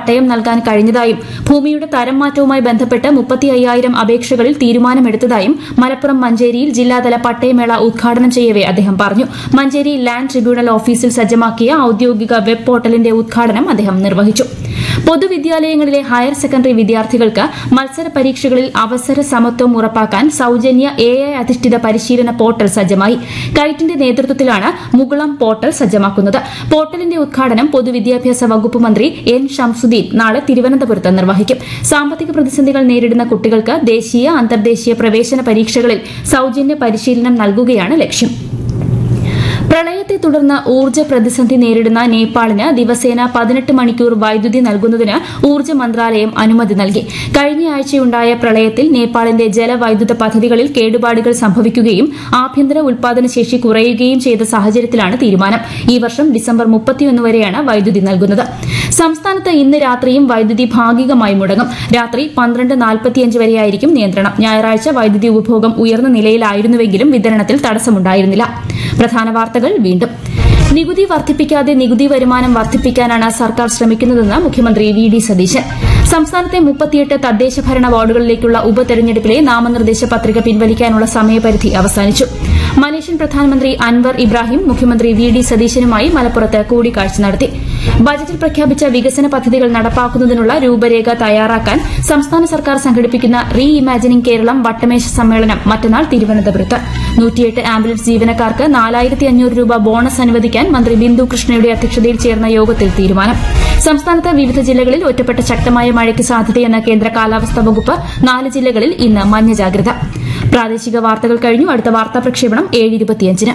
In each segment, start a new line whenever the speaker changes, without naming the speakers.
പട്ടയം നൽകാൻ കഴിഞ്ഞതായും ഭൂമിയുടെ തരം മാറ്റവുമായി ബന്ധപ്പെട്ട് മുപ്പത്തി അയ്യായിരം അപേക്ഷകളിൽ തീരുമാനമെടുത്തതായും മലപ്പുറം മഞ്ചേരിയിൽ ജില്ലാതല പട്ടയമേള ഉദ്ഘാടനം ചെയ്യവെ അദ്ദേഹം പറഞ്ഞു മഞ്ചേരി ലാൻഡ് ട്രിബ്യൂണൽ ഓഫീസിൽ സജ്ജമാക്കിയ ഔദ്യോഗിക വെബ് പോർട്ടലിന്റെ ഉദ്ഘാടനം അദ്ദേഹം നിർവഹിച്ചു പൊതുവിദ്യാലയങ്ങളിലെ ഹയർ സെക്കൻഡറി വിദ്യാർത്ഥികൾക്ക് മത്സര പരീക്ഷകളിൽ അവസര സമത്വം ഉറപ്പാക്കാൻ സൌജന്യ എ ഐ അധിഷ്ഠിത പരിശീലന പോർട്ടൽ സജ്ജമായി കൈറ്റിന്റെ നേതൃത്വത്തിലാണ് മുകുളം പോർട്ടൽ സജ്ജമാക്കുന്നത് പോർട്ടലിന്റെ ഉദ്ഘാടനം പൊതുവിദ്യാഭ്യാസ വകുപ്പ് മന്ത്രി എൻ ഷംസുദ്ദീൻ നാളെ തിരുവനന്തപുരത്ത് നിർവഹിക്കും സാമ്പത്തിക പ്രതിസന്ധികൾ നേരിടുന്ന കുട്ടികൾക്ക് ദേശീയ അന്തർദേശീയ പ്രവേശന പരീക്ഷകളിൽ സൌജന്യ പരിശീലനം നൽകുകയാണ് ലക്ഷ്യം പ്രളയത്തെ തുടർന്ന് ഊർജ്ജ പ്രതിസന്ധി നേരിടുന്ന നേപ്പാളിന് ദിവസേന പതിനെട്ട് മണിക്കൂർ വൈദ്യുതി നൽകുന്നതിന് ഊർജ്ജ മന്ത്രാലയം അനുമതി നൽകി കഴിഞ്ഞ ആഴ്ചയുണ്ടായ പ്രളയത്തിൽ നേപ്പാളിന്റെ ജലവൈദ്യുത പദ്ധതികളിൽ കേടുപാടുകൾ സംഭവിക്കുകയും ആഭ്യന്തര ഉൽപാദന ശേഷി കുറയുകയും ചെയ്ത സാഹചര്യത്തിലാണ് തീരുമാനം ഈ വർഷം ഡിസംബർ മുപ്പത്തിയൊന്ന് വരെയാണ് വൈദ്യുതി നൽകുന്നത് സംസ്ഥാനത്ത് ഇന്ന് രാത്രിയും വൈദ്യുതി ഭാഗികമായി മുടങ്ങും രാത്രി പന്ത്രണ്ട് നാൽപ്പത്തിയഞ്ച് വരെയായിരിക്കും നിയന്ത്രണം ഞായറാഴ്ച വൈദ്യുതി ഉപഭോഗം ഉയർന്ന നിലയിലായിരുന്നുവെങ്കിലും വിതരണത്തിൽ തടസ്സമുണ്ടായിരുന്നില്ല പ്രധാന വാർത്തകൾ വീണ്ടും നികുതി വർദ്ധിപ്പിക്കാതെ നികുതി വരുമാനം വർദ്ധിപ്പിക്കാനാണ് സർക്കാർ ശ്രമിക്കുന്നതെന്ന് മുഖ്യമന്ത്രി വി ഡി സതീശൻ സംസ്ഥാനത്തെ മുപ്പത്തിയെട്ട് തദ്ദേശ ഭരണ വാർഡുകളിലേക്കുള്ള ഉപതെരഞ്ഞെടുപ്പിലെ നാമനിർദ്ദേശ പത്രിക പിൻവലിക്കാനുള്ള സമയപരിധി അവസാനിച്ചു മലേഷ്യൻ പ്രധാനമന്ത്രി അൻവർ ഇബ്രാഹിം മുഖ്യമന്ത്രി വി ഡി സതീശനുമായി മലപ്പുറത്ത് കൂടിക്കാഴ്ച നടത്തി ബജറ്റിൽ പ്രഖ്യാപിച്ച വികസന പദ്ധതികൾ നടപ്പാക്കുന്നതിനുള്ള രൂപരേഖ തയ്യാറാക്കാൻ സംസ്ഥാന സർക്കാർ സംഘടിപ്പിക്കുന്ന റീ ഇമാജിനിംഗ് കേരളം വട്ടമേശ സമ്മേളനം മറ്റന്നാൾ തിരുവനന്തപുരത്ത് നൂറ്റിയെട്ട് ആംബുലൻസ് ജീവനക്കാർക്ക് നാലായിരത്തി അഞ്ഞൂറ് രൂപ ബോണസ് അനുവദിക്കാൻ മന്ത്രി ബിന്ദു കൃഷ്ണയുടെ അധ്യക്ഷതയിൽ ചേർന്ന യോഗത്തിൽ തീരുമാനം സംസ്ഥാനത്ത് വിവിധ ജില്ലകളിൽ ഒറ്റപ്പെട്ട ശക്തമായ മഴയ്ക്ക് സാധ്യതയെന്ന് കേന്ദ്ര കാലാവസ്ഥാ വകുപ്പ് നാല് ജില്ലകളിൽ ഇന്ന് മഞ്ഞ ജാഗ്രത പ്രാദേശിക വാർത്തകൾ കഴിഞ്ഞു അടുത്ത വാർത്താ പ്രക്ഷേപണം ഏഴ് ഇരുപത്തിയഞ്ചിന്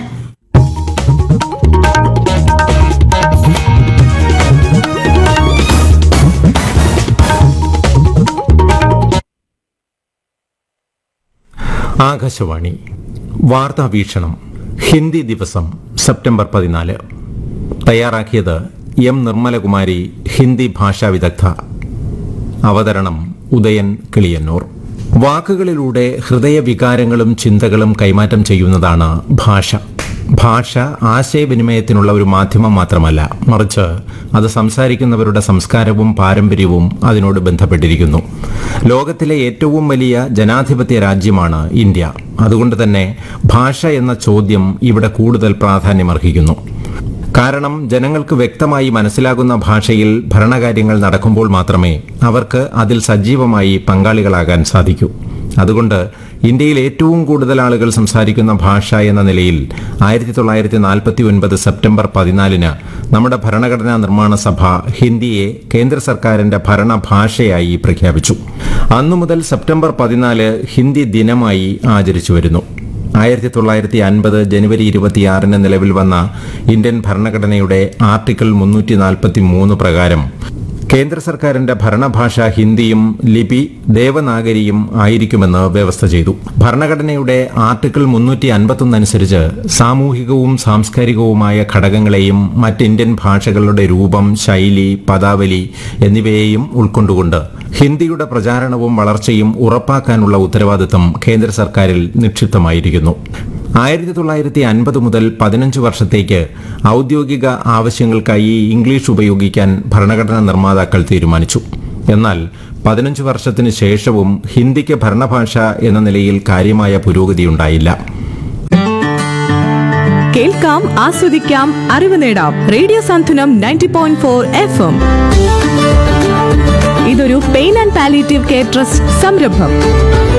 ആകാശവാണി വാർത്താ വീക്ഷണം ഹിന്ദി ദിവസം സെപ്റ്റംബർ പതിനാല് തയ്യാറാക്കിയത് എം നിർമ്മലകുമാരി ഹിന്ദി ഭാഷാ വിദഗ്ധ അവതരണം ഉദയൻ കിളിയന്നൂർ വാക്കുകളിലൂടെ ഹൃദയവികാരങ്ങളും ചിന്തകളും കൈമാറ്റം ചെയ്യുന്നതാണ് ഭാഷ ഭാഷ ആശയവിനിമയത്തിനുള്ള ഒരു മാധ്യമം മാത്രമല്ല മറിച്ച് അത് സംസാരിക്കുന്നവരുടെ സംസ്കാരവും പാരമ്പര്യവും അതിനോട് ബന്ധപ്പെട്ടിരിക്കുന്നു ലോകത്തിലെ ഏറ്റവും വലിയ ജനാധിപത്യ രാജ്യമാണ് ഇന്ത്യ അതുകൊണ്ട് തന്നെ ഭാഷ എന്ന ചോദ്യം ഇവിടെ കൂടുതൽ പ്രാധാന്യമർഹിക്കുന്നു കാരണം ജനങ്ങൾക്ക് വ്യക്തമായി മനസ്സിലാകുന്ന ഭാഷയിൽ ഭരണകാര്യങ്ങൾ നടക്കുമ്പോൾ മാത്രമേ അവർക്ക് അതിൽ സജീവമായി പങ്കാളികളാകാൻ സാധിക്കൂ അതുകൊണ്ട് ഇന്ത്യയിൽ ഏറ്റവും കൂടുതൽ ആളുകൾ സംസാരിക്കുന്ന ഭാഷ എന്ന നിലയിൽ ആയിരത്തി തൊള്ളായിരത്തി നാൽപ്പത്തി ഒൻപത് സെപ്റ്റംബർ പതിനാലിന് നമ്മുടെ ഭരണഘടനാ നിർമ്മാണ സഭ ഹിന്ദിയെ കേന്ദ്ര സർക്കാരിന്റെ ഭരണഭാഷയായി പ്രഖ്യാപിച്ചു അന്നു മുതൽ സെപ്റ്റംബർ പതിനാല് ഹിന്ദി ദിനമായി ആചരിച്ചു വരുന്നു ആയിരത്തി തൊള്ളായിരത്തി അൻപത് ജനുവരി ഇരുപത്തിയാറിന് നിലവിൽ വന്ന ഇന്ത്യൻ ഭരണഘടനയുടെ ആർട്ടിക്കിൾ മുന്നൂറ്റി നാൽപ്പത്തി മൂന്ന് പ്രകാരം കേന്ദ്ര സർക്കാരിന്റെ ഭരണഭാഷ ഹിന്ദിയും ലിപി ദേവനാഗരിയും ആയിരിക്കുമെന്ന് വ്യവസ്ഥ ചെയ്തു ഭരണഘടനയുടെ ആർട്ടിക്കിൾ മുന്നൂറ്റി അൻപത്തൊന്ന് അനുസരിച്ച് സാമൂഹികവും സാംസ്കാരികവുമായ ഘടകങ്ങളെയും മറ്റ് ഇന്ത്യൻ ഭാഷകളുടെ രൂപം ശൈലി പദാവലി എന്നിവയെയും ഉൾക്കൊണ്ടുകൊണ്ട് ഹിന്ദിയുടെ പ്രചാരണവും വളർച്ചയും ഉറപ്പാക്കാനുള്ള ഉത്തരവാദിത്തം കേന്ദ്ര സർക്കാരിൽ നിക്ഷിപ്തമായിരിക്കുന്നു ആയിരത്തി തൊള്ളായിരത്തി അൻപത് മുതൽ പതിനഞ്ച് വർഷത്തേക്ക് ഔദ്യോഗിക ആവശ്യങ്ങൾക്കായി ഇംഗ്ലീഷ് ഉപയോഗിക്കാൻ ഭരണഘടനാ നിർമ്മാതാക്കൾ തീരുമാനിച്ചു എന്നാൽ പതിനഞ്ച് വർഷത്തിന് ശേഷവും ഹിന്ദിക്ക് ഭരണഭാഷ എന്ന നിലയിൽ കാര്യമായ പുരോഗതിയുണ്ടായില്ല
കേൾക്കാം ആസ്വദിക്കാം അറിവ് നേടാം radio Santhwanam ninety point four F M ഇതൊരു pain and palliative care trust സംരംഭം